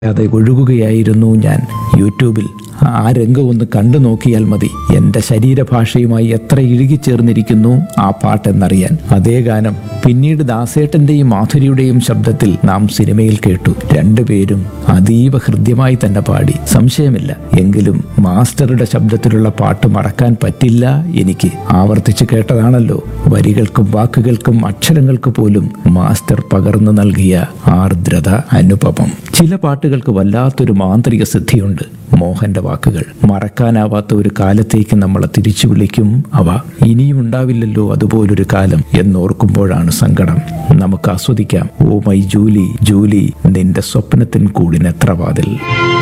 അതെ ഒഴുകുകയായിരുന്നു ഞാൻ യൂട്യൂബിൽ ആ രംഗം ഒന്ന് കണ്ടു നോക്കിയാൽ മതി എൻ്റെ ശരീരഭാഷയുമായി എത്ര ഇഴുകിച്ചേർന്നിരിക്കുന്നു ആ പാട്ടെന്നറിയാൻ അതേ ഗാനം പിന്നീട് ദാസേട്ടന്റെയും മാധുരിയുടെയും ശബ്ദത്തിൽ നാം സിനിമയിൽ കേട്ടു രണ്ടുപേരും അതീവ ഹൃദ്യമായി തന്നെ പാടി സംശയമില്ല എങ്കിലും മാസ്റ്ററുടെ ശബ്ദത്തിലുള്ള പാട്ട് മറക്കാൻ പറ്റില്ല എനിക്ക് ആവർത്തിച്ച് കേട്ടതാണല്ലോ വരികൾക്കും വാക്കുകൾക്കും അക്ഷരങ്ങൾക്ക് പോലും മാസ്റ്റർ പകർന്നു നൽകിയ ആർദ്രത അനുപമം ചില പാട്ടുകൾക്ക് വല്ലാത്തൊരു മാന്ത്രിക സിദ്ധിയുണ്ട് മോഹന്റെ വാക്കുകൾ മറക്കാനാവാത്ത ഒരു കാലത്തേക്ക് നമ്മളെ തിരിച്ചു വിളിക്കും അവ ഇനിയും ഉണ്ടാവില്ലല്ലോ അതുപോലൊരു കാലം എന്നോർക്കുമ്പോഴാണ് സങ്കടം നമുക്ക് ആസ്വദിക്കാം ഓ മൈ ജൂലി ജൂലി നിന്റെ സ്വപ്നത്തിൻ കൂടിനെത്ര വാതിൽ